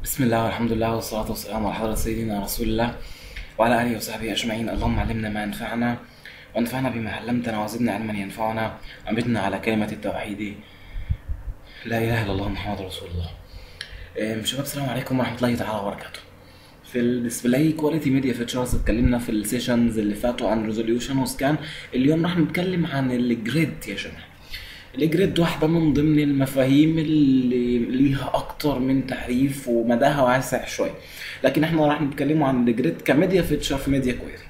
بسم الله والحمد لله والصلاة والسلام على حضرة سيدنا رسول الله وعلى آله وصحبه أجمعين اللهم علمنا ما ينفعنا وانفعنا بما علمتنا وزدنا علما ينفعنا وأمتنا على كلمة التوحيد لا إله إلا الله محمد رسول الله أم، شباب السلام عليكم ورحمة الله تعالى وبركاته في الديسبلاي كواليتي ميديا فيتشرز اتكلمنا في السيشنز اللي فاتوا عن ريزوليوشن وسكان اليوم راح نتكلم عن الجريد يا جماعه الجريد واحدة من ضمن المفاهيم اللي ليها أكتر من تعريف ومداها واسع شوية لكن احنا راح نتكلموا عن الجريد كميديا فيتشر في ميديا كويري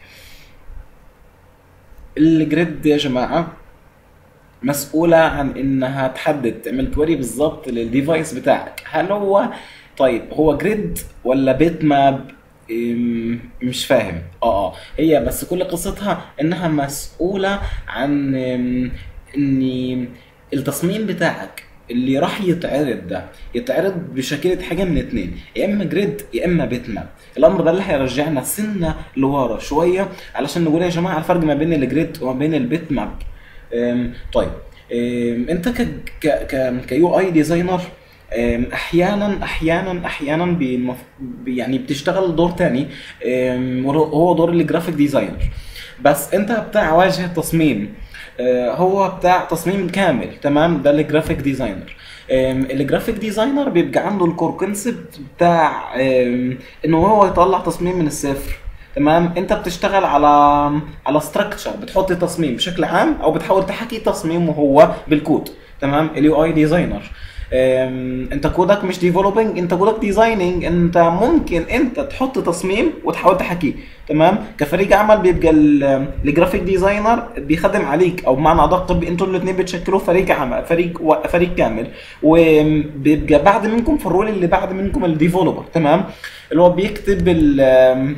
الجريد يا جماعة مسؤولة عن انها تحدد تعمل كويري بالظبط للديفايس بتاعك هل هو طيب هو جريد ولا بيت ماب إم، مش فاهم اه اه هي بس كل قصتها انها مسؤولة عن إم، ان التصميم بتاعك اللي راح يتعرض ده يتعرض بشكل حاجه من اتنين يا اما جريد يا اما بيت ماب الامر ده اللي هيرجعنا سنه لورا شويه علشان نقول يا جماعه الفرق ما بين الجريد وما بين البيت ماب أم، طيب أم، انت ك ك ك كيو اي ديزاينر أم، احيانا احيانا احيانا بمف... يعني بتشتغل دور تاني أم، وهو دور الجرافيك ديزاينر بس انت بتاع واجهه تصميم آه، هو بتاع تصميم كامل تمام ده الجرافيك ديزاينر آم، الجرافيك ديزاينر بيبقى عنده الكور كونسبت بتاع آم، انه هو يطلع تصميم من الصفر تمام انت بتشتغل على على ستراكشر بتحط تصميم بشكل عام او بتحاول تحكي تصميمه هو بالكود تمام اليو اي ديزاينر أم، انت كودك مش ديفلوبينج انت كودك ديزايننج انت ممكن انت تحط تصميم وتحاول تحكيه تمام كفريق عمل بيبقى ال- الجرافيك ديزاينر بيخدم عليك او بمعنى ادق ب- انتوا الاثنين بتشكلوا فريق عمل فريق و- فريق كامل وبيبقى بعد منكم في الرول اللي بعد منكم الديفلوبر تمام اللي هو بيكتب ال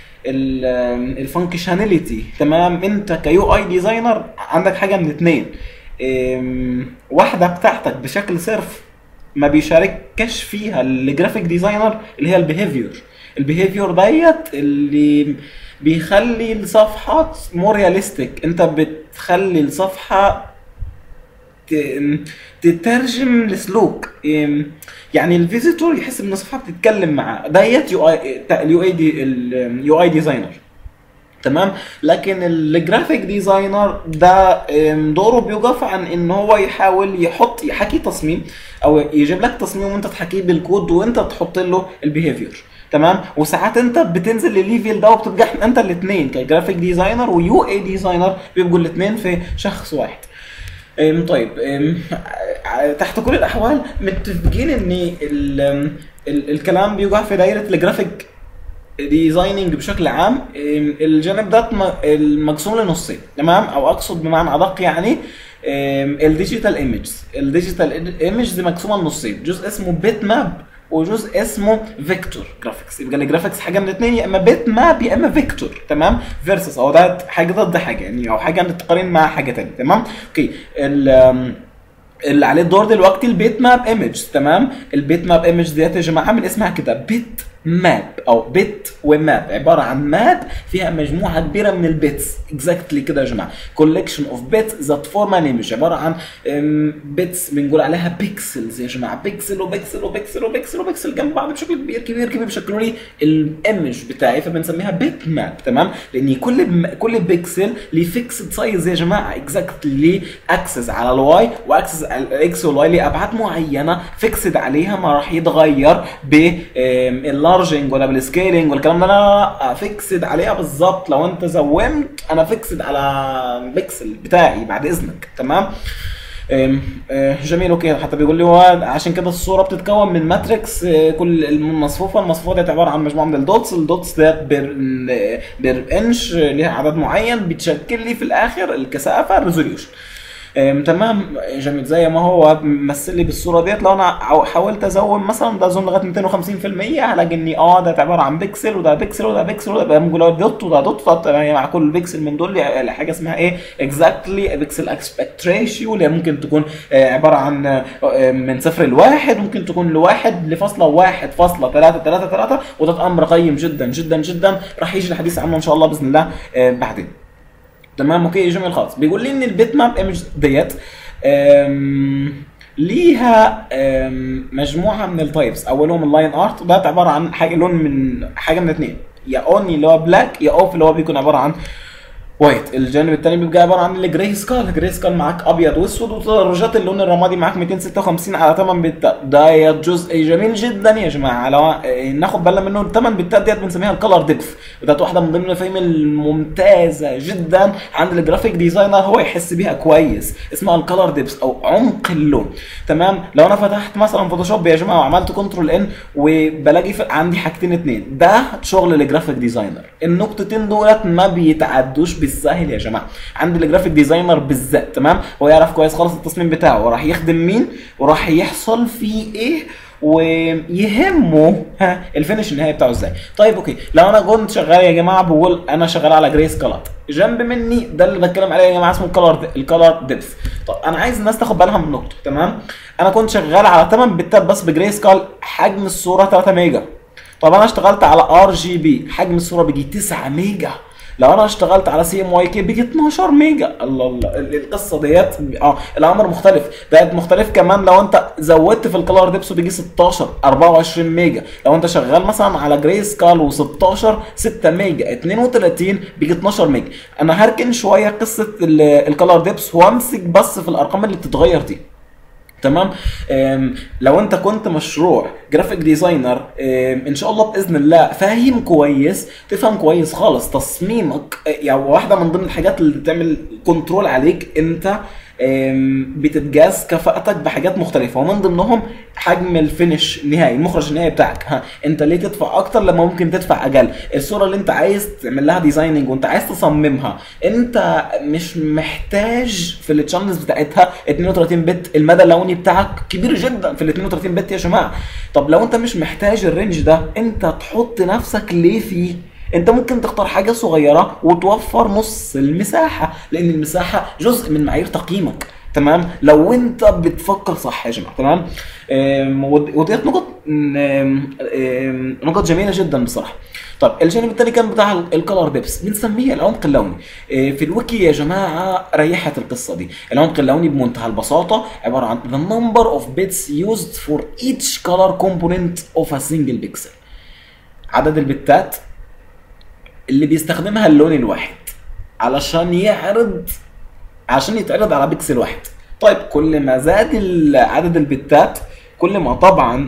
الفانكشناليتي تمام انت كيو اي ديزاينر عندك حاجه من اتنين ام، واحده بتاعتك بشكل صرف ما بيشاركش فيها الجرافيك ديزاينر اللي هي البيهيفير البيهيفير ديت اللي بيخلي الصفحه مور رياليستيك انت بتخلي الصفحه ت- تترجم لسلوك ام، يعني الفيزيتور يحس ان الصفحه بتتكلم معاه ديت يو اي اليو اي دي اليو اي ديزاينر تمام لكن الجرافيك ديزاينر ده ام، دوره بيقف عن ان هو يحاول يحط يحكي تصميم او يجيب لك تصميم وانت تحكيه بالكود وانت تحط له البيهيفير تمام وساعات انت بتنزل للليفل ده وبتبقى إحنا- انت الاثنين كجرافيك ديزاينر ويو اي ديزاينر بيبقوا الاثنين في شخص واحد أم، طيب أم، ع- تحت كل الاحوال متفقين ان ال ال الكلام بيقع في دايره الجرافيك ديزايننج بشكل عام أم، الجانب ده م- المقسوم لنصين تمام او اقصد بمعنى ادق يعني الديجيتال ايمجز الديجيتال ايمجز مقسومه لنصين جزء اسمه بيت ماب وجزء اسمه فيكتور جرافيكس يبقى الجرافيكس حاجه من الاثنين يا اما بيت ماب يا اما فيكتور تمام فيرسس او ده حاجه ضد حاجه يعني او حاجه تقارن مع حاجه ثانيه تمام اوكي ال أم، اللي عليه الدور دلوقتي البيت ماب ايمج تمام البيت ماب ايمج ديت يا جماعه من اسمها كده بيت ماب او بيت وماب عباره عن ماب فيها مجموعه كبيره من البيتس اكزاكتلي كده يا جماعه كولكشن اوف بيتس ذات فورم ان ايمج عباره عن بيتس بنقول عليها بيكسلز يا جماعه بيكسل وبيكسل وبيكسل وبيكسل وبيكسل جنب بعض بشكل كبير كبير كبير بيشكلوا لي الايمج بتاعي فبنسميها بيت ماب تمام لان كل م- كل بيكسل ليه فيكسد سايز يا جماعه اكزاكتلي ليه اكسس على الواي واكسس على الاكس والواي ليه ابعاد معينه فيكسد عليها ما راح يتغير باللارجنج ولا بالسكيلينج والكلام ده لا فيكسد عليها بالظبط لو انت زومت انا فيكسد على بيكسل بتاعي بعد اذنك تمام أم، أه، جميل اوكي حتى بيقول لي هو عشان كده الصوره بتتكون من ماتريكس أه، كل المصفوفه المصفوفه دي عباره عن مجموعه من الدوتس الدوتس ده بير بير انش أه، ليها عدد معين بتشكل لي في الاخر الكثافه الريزوليوشن أم، تمام جميل زي ما هو ممثل لي بالصوره ديت لو انا عو- حاولت ازوم مثلا ده زوم لغايه 250% هلاقي اني اه ده عباره عن بيكسل وده بيكسل وده بيكسل وده بقول دوت وده دوت فطبعا مع كل بيكسل من دول لي حاجه اسمها ايه اكزاكتلي بيكسل اسبكت ريشيو اللي ممكن تكون آه، عباره عن آه، من صفر لواحد ممكن تكون لواحد لفاصله واحد فاصله ثلاثة ثلاثة ثلاثة وده امر قيم جدا جدا جدا راح يجي الحديث عنه ان شاء الله باذن الله آه، بعدين تمام اوكي جميل خالص بيقول لي ان البيت ماب ايمج ديت أم، ليها آم، مجموعه من التايبس اولهم اللاين ارت ده عباره عن حاجه لون من حاجه من اتنين يا اوني اللي هو بلاك يا اوف اللي هو بيكون عباره عن وايت الجانب الثاني بيبقى عباره عن الجراي سكال الجراي سكال معاك ابيض واسود وتدرجات اللون الرمادي معاك 256 على 8 بتات ده جزء جميل جدا يا جماعه لو آه، ناخد بالنا منه ال 8 بتات ديت بنسميها الكالر ديبث وديت واحده من ضمن المفاهيم الممتازه جدا عند الجرافيك ديزاينر هو يحس بيها كويس اسمها الكالر ديبث او عمق اللون تمام لو انا فتحت مثلا فوتوشوب يا جماعه وعملت كنترول ان وبلاقي في عندي حاجتين اتنين ده شغل الجرافيك ديزاينر النقطتين دولت ما بيتعدوش بالسهل يا جماعه عند الجرافيك ديزاينر بالذات تمام هو يعرف كويس خالص التصميم بتاعه وراح يخدم مين وراح يحصل فيه ايه ويهمه ها الفينش النهائي بتاعه ازاي طيب اوكي لو انا كنت شغال يا جماعه بقول انا شغال على جريس كلات جنب مني ده اللي بتكلم عليه يا جماعه اسمه الكلر الكلر ديبث طب انا عايز الناس تاخد بالها من نقطه تمام انا كنت شغال على 8 بتات بس بجريس كال حجم الصوره 3 ميجا طب انا اشتغلت على ار جي بي حجم الصوره بيجي 9 ميجا لو انا اشتغلت على سي ام واي كي بيجي 12 ميجا الله الله ال- القصه ديت اه الامر مختلف بقت مختلف كمان لو انت زودت في الكلر ديبسو بيجي 16 24 ميجا لو انت شغال مثلا على جراي سكال و16 6 ميجا 32 بيجي 12 ميجا انا هركن شويه قصه ال- الكلر ديبس وامسك بس في الارقام اللي بتتغير دي تمام أم، لو انت كنت مشروع جرافيك ديزاينر أم، ان شاء الله باذن الله فاهم كويس تفهم كويس خالص تصميمك أه، يعني واحده من ضمن الحاجات اللي بتعمل كنترول عليك انت أم، بتتجاز كفاءتك بحاجات مختلفه ومن ضمنهم حجم الفينش النهائي المخرج النهائي بتاعك ها انت ليه تدفع اكتر لما ممكن تدفع اقل الصوره اللي انت عايز تعمل لها ديزايننج وانت عايز تصممها انت مش محتاج في التشانلز بتاعتها 32 بت المدى اللوني بتاعك كبير جدا في ال 32 بت يا جماعه طب لو انت مش محتاج الرينج ده انت تحط نفسك ليه فيه انت ممكن تختار حاجه صغيره وتوفر نص المساحه لان المساحه جزء من معايير تقييمك تمام لو انت بتفكر صح يا جماعه تمام ام، ود- وديت نقط ام، ام، نقط جميله جدا بصراحه طب الجانب الثاني كان بتاع الكلر ديبس بنسميه العمق اللوني اه، في الويكي يا جماعه ريحت القصه دي العمق اللوني بمنتهى البساطه عباره عن the number of bits used for each color component of a single pixel عدد البتات اللي بيستخدمها اللون الواحد علشان يعرض عشان يتعرض على بيكسل واحد طيب كل ما زاد ال- عدد البتات كل ما طبعا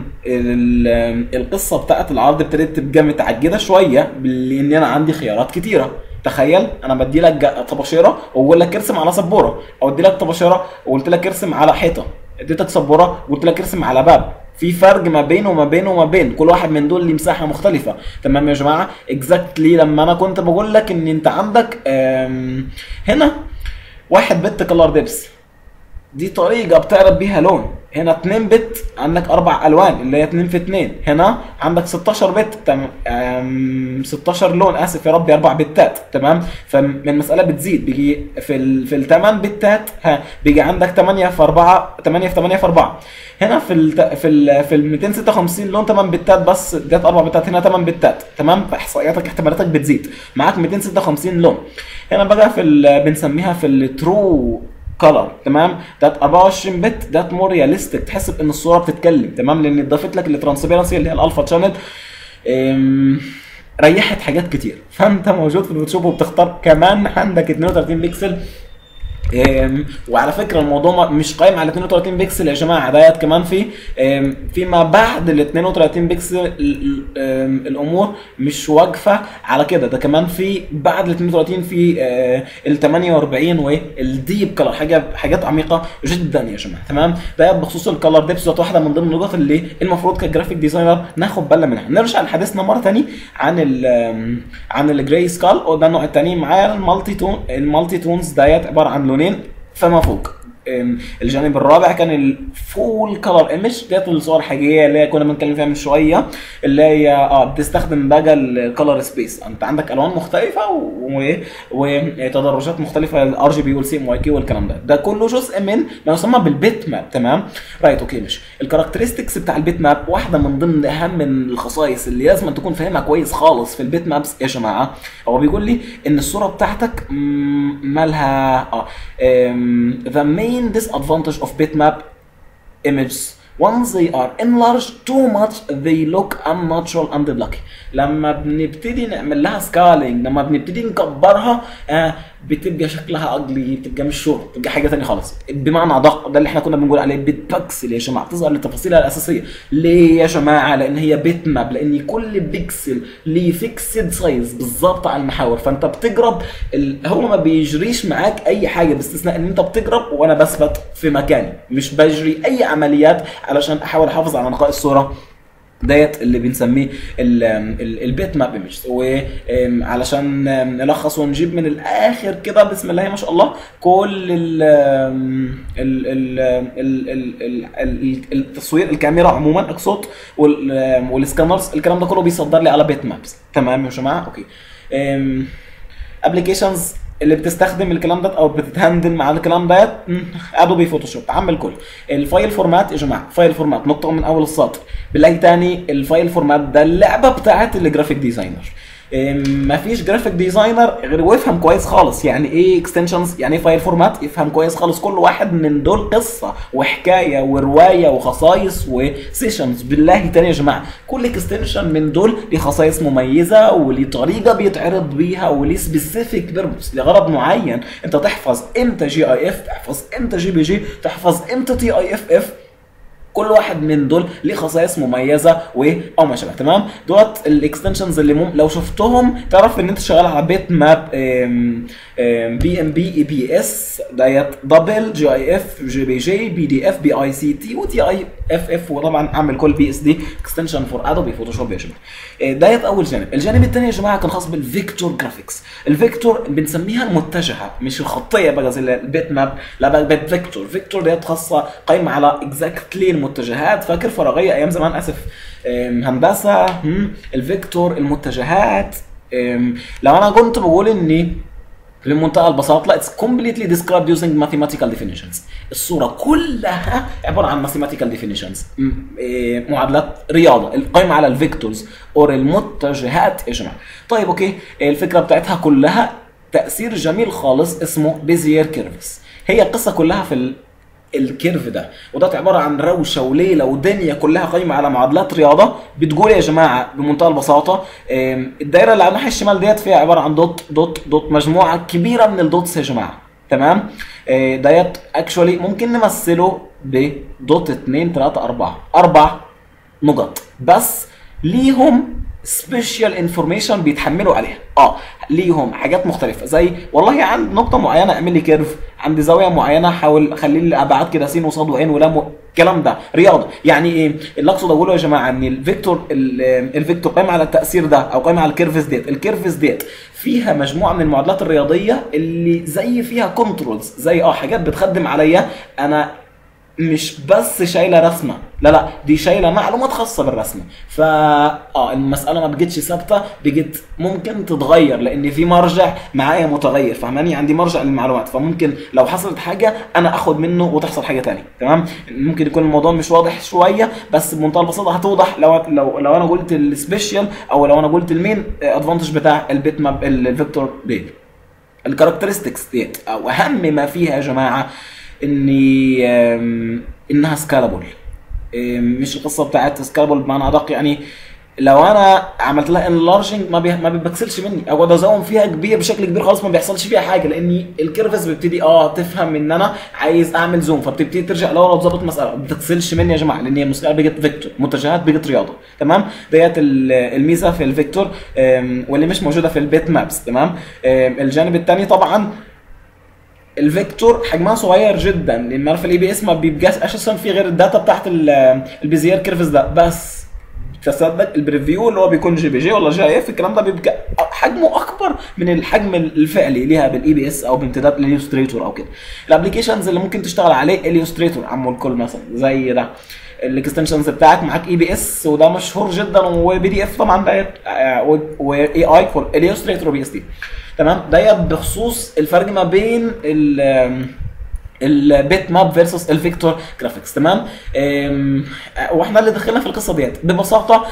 ال- القصه بتاعت العرض ابتدت تبقى متعجده شويه لان انا عندي خيارات كتيره تخيل انا بدي لك جا- طباشيره واقول لك ارسم على سبوره او ادي لك طباشيره وقلت لك ارسم على حيطه اديتك سبوره وقلت لك ارسم على باب في فرق ما بينه وما بينه وما بين كل واحد من دول ليه مساحه مختلفه تمام يا جماعه اكزاكتلي لما انا كنت بقول لك ان انت عندك آم، هنا واحد بت كلر ديبس دي طريقة بتعرض بيها لون هنا 2 بت عندك اربع الوان اللي هي 2 في 2 هنا عندك 16 بت تم... أم... 16 لون اسف يا ربي اربع بتات تمام فمن المساله بتزيد بيجي في ال... في الثمان بتات ها بيجي عندك 8 في 4 8 في 8 في 4 هنا في ال... في ال... في ال 256 لون 8 بتات بس ديت اربع بتات هنا 8 بتات تمام فاحصائياتك احتمالاتك بتزيد معاك 256 لون هنا بقى في ال... بنسميها في الترو كلر تمام ده 24 بت ده مور رياليستيك تحس بان الصوره بتتكلم تمام لان اضافت لك الترانسبيرنسي اللي هي الالفا شانل ريحت حاجات كتير فانت موجود في الفوتوشوب وبتختار كمان عندك 32 بكسل أم، وعلى فكره الموضوع ما- مش قايم على 32 بكسل يا جماعه ديت كمان في أم، فيما بعد ال 32 بكسل ال- ال- أم، الامور مش واقفه على كده ده كمان في بعد ال 32 في آه، ال 48 والديب كلر حاجه حاجات عميقه جدا يا جماعه تمام ده بخصوص الكلر ديبس دوت واحده من ضمن النقط اللي المفروض كجرافيك ديزاينر ناخد بالنا منها نرجع لحديثنا مره تاني عن ال أم، عن الجراي سكال وده النوع التاني معايا المالتي تون المالتي تونز ديت عباره عن لونين فما فوق أم، الجانب الرابع كان الفول كلر ايمج ديت الصور الحقيقيه اللي هي كنا بنتكلم فيها من شويه اللي هي اه بتستخدم بقى الكلر سبيس انت عندك الوان مختلفه و- وتدرجات مختلفه الار جي بي والسي ام واي كي والكلام ده ده كله جزء من ما يسمى بالبيت ماب تمام رايت اوكي ماشي الكاركترستكس بتاع البيت ماب واحده من ضمن اهم الخصائص اللي لازم تكون فاهمها كويس خالص في البيت مابس يا جماعه هو بيقول لي ان الصوره بتاعتك مم، مالها اه ذا مين disadvantage of bitmap images once they are enlarged too much they look unnatural and blocky لما بنبتدي نعمل لها سكالينج لما بنبتدي نكبرها آه بتبقى شكلها اجلي بتبقى مش شغل بتبقى حاجه ثانيه خالص بمعنى ادق ده اللي احنا كنا بنقول عليه بتبكسل يا جماعه بتظهر لتفاصيلها الاساسيه ليه يا جماعه لان هي بيت ماب لان كل بيكسل ليه فيكسد سايز بالظبط على المحاور فانت بتجرب ال... هو ما بيجريش معاك اي حاجه باستثناء ان انت بتجرب وانا بثبت في مكاني مش بجري اي عمليات علشان احاول احافظ على نقاء الصوره ديت اللي بنسميه البيت ماب ايمج وعلشان نلخص ونجيب من الاخر كده بسم الله ما شاء الله كل ال ال ال ال ال ال التصوير الكاميرا عموما اقصد وال- والسكانرز الكلام ده كله بيصدر لي على بيت مابس تمام يا جماعه اوكي ابلكيشنز اللي بتستخدم الكلام ده او بتتهندل مع الكلام ده ادوبي فوتوشوب عم الكل الفايل فورمات يا جماعه فايل فورمات نقطه من اول السطر بنلاقي تاني الفايل فورمات ده اللعبه بتاعت الجرافيك ديزاينر ما فيش جرافيك ديزاينر غير ويفهم كويس خالص يعني ايه اكستنشنز يعني ايه فايل فورمات يفهم كويس خالص كل واحد من دول قصه وحكايه وروايه وخصائص وسيشنز بالله تاني يا جماعه كل اكستنشن من دول ليه خصائص مميزه وليه طريقه بيتعرض بيها وليه سبيسيفيك بيربس لغرض معين انت تحفظ امتى جي اي اف تحفظ امتى جي بي جي تحفظ امتى تي اي اف اف كل واحد من دول ليه خصائص مميزه و او ما شابه تمام دوت الاكستنشنز اللي مم... لو شفتهم تعرف ان انت شغال على بيت ماب بي ام بي اي بي اس ديت دبل جي اي اف جي بي جي بي دي اف بي اي سي تي وتي اي اف اف وطبعا اعمل كل بي اس دي اكستنشن فور ادوبي فوتوشوب يا جماعه آه، ديت اول جانب الجانب الثاني يا جماعه كان خاص بالفيكتور جرافيكس الفيكتور بنسميها المتجهه مش الخطيه بقى زي البيت ماب لا بقى بيت فيكتور فيكتور ديت خاصه قايمه على اكزاكتلي المتجهات فاكر فراغيه ايام زمان اسف آم، هندسه هم، الفيكتور المتجهات آم، لو انا كنت بقول اني بمنتهى البساطه لا اتس كومبليتلي described using mathematical definitions الصوره كلها عباره عن mathematical definitions م- إيه، معادلات رياضه القائمه على الفيكتورز اور المتجهات يا جماعه طيب اوكي الفكره بتاعتها كلها تاثير جميل خالص اسمه بيزير كيرفز هي القصه كلها في ال... الكيرف ده وده عباره عن روشه وليله ودنيا كلها قايمه على معادلات رياضه بتقول يا جماعه بمنتهى البساطه آم، الدايره اللي على الناحيه الشمال ديت فيها عباره عن دوت دوت دوت مجموعه كبيره من الدوتس يا جماعه تمام آه، ديت اكشولي ممكن نمثله بدوت 2 3 4 اربع نقط بس ليهم سبيشال انفورميشن بيتحملوا عليها اه ليهم حاجات مختلفه زي والله عند نقطه معينه اعمل لي كيرف عند زاويه معينه حاول اخلي لي ابعاد كده س وصاد وعين ولام الكلام ده رياضه يعني ايه اللي اقصد اقوله يا جماعه ان الفيكتور ال- الفيكتور قايم على التاثير ده او قايم على الكيرفز ديت الكيرفز ديت فيها مجموعه من المعادلات الرياضيه اللي زي فيها كنترولز زي اه حاجات بتخدم عليا انا مش بس شايله رسمه لا لا دي شايله معلومات خاصه بالرسمه فا اه المساله ما بقتش ثابته بقت ممكن تتغير لان في مرجع معايا متغير فاهماني عندي مرجع للمعلومات فممكن لو حصلت حاجه انا اخد منه وتحصل حاجه تانية تمام ممكن يكون الموضوع مش واضح شويه بس بمنتهى البساطه هتوضح لو لو لو انا قلت السبيشال او لو انا قلت المين ادفانتج بتاع البيت ماب الفيكتور ديت الكاركترستكس ديت او اهم ما فيها يا جماعه اني أم، انها سكالابل مش القصه بتاعت سكالابل بمعنى ادق يعني لو انا عملت لها انلارجنج ما بي... ما بيبكسلش مني اقعد ازوم فيها كبير بشكل كبير خالص ما بيحصلش فيها حاجه لاني الكيرفز بتبتدي اه تفهم ان انا عايز اعمل زوم فبتبتدي ترجع لورا وتظبط المساله ما بتغسلش مني يا جماعه لان هي المساله بقت فيكتور متجهات بقت رياضه تمام ديت ال- الميزه في الفيكتور أم، واللي مش موجوده في البيت مابس تمام أم، الجانب الثاني طبعا الفيكتور حجمها صغير جدا لان عارف الاي بي اس ما بيبقاش اساسا في غير الداتا بتاعت ال- البيزير كيرفز ده بس تصدق البريفيو اللي هو بيكون جي بي جي ولا جي اف الكلام ده بيبقى حجمه اكبر من الحجم الفعلي ليها بالاي بي اس او بامتداد الاليوستريتور او كده الابلكيشنز اللي ممكن تشتغل عليه اليوستريتور عمو الكل مثلا زي ده الاكستنشنز بتاعك معاك اي بي اس وده مشهور جدا وبي دي اف طبعا ديت واي اي فور اليوستريتور وبي اس دي تمام ديت بخصوص الفرق ما بين ال البيت ماب فيرسس الفيكتور جرافيكس تمام أم، واحنا اللي دخلنا في القصه ديت ببساطه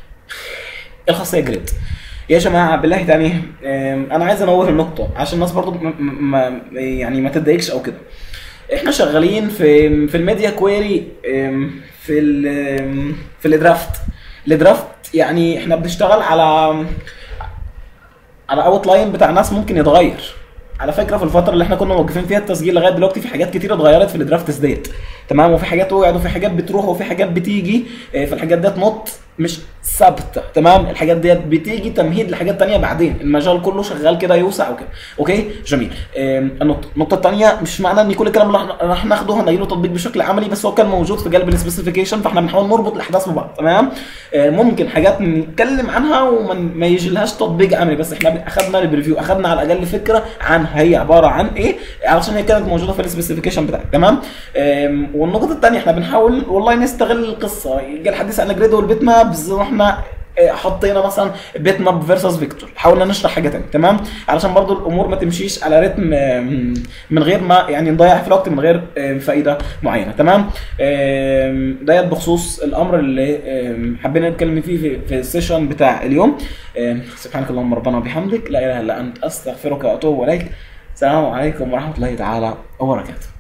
الخاصيه جريد يا جماعه بالله تاني أم، انا عايز انور النقطه عشان الناس برضو م- م- ما يعني ما تتضايقش او كده احنا شغالين في في الميديا كويري ام، في ال ام، في الدرافت الدرافت يعني احنا بنشتغل على على اوت لاين بتاع ناس ممكن يتغير على فكره في الفتره اللي احنا كنا موقفين فيها التسجيل لغايه دلوقتي في حاجات كتير اتغيرت في الدرافتس ديت تمام وفي حاجات وقعت وفي حاجات بتروح وفي حاجات بتيجي اه، فالحاجات ديت نوت مش ثابته تمام الحاجات ديت بتيجي تمهيد لحاجات تانية بعدين المجال كله شغال كده يوسع وكده اوكي جميل ام، النقطه النقطه الثانيه مش معنى ان كل الكلام اللي احنا- راح ناخده هنلاقي له تطبيق بشكل عملي بس هو كان موجود في قلب السبيسيفيكيشن فاحنا بنحاول نربط الاحداث ببعض تمام اه، ممكن حاجات نتكلم عنها وما ما يجي لهاش تطبيق عملي بس احنا اخذنا البريفيو اخذنا على الاقل فكره عن هي عباره عن ايه علشان هي كانت موجوده في السبيسيفيكيشن بتاعك تمام ام، والنقطه الثانيه احنا بنحاول والله نستغل القصه يجي الحديث عن الجريد والبيت مابز واحنا اه، حطينا مثلا بيت ماب فيرسس فيكتور حاولنا نشرح حاجه تانية تمام علشان برضو الامور ما تمشيش على رتم ام، من غير ما يعني نضيع في الوقت من غير ام، فائده معينه تمام ام، ديت بخصوص الامر اللي ام، حبينا نتكلم فيه في, في السيشن بتاع اليوم ام، سبحانك اللهم ربنا وبحمدك لا اله الا انت استغفرك واتوب اليك السلام عليكم ورحمه الله تعالى وبركاته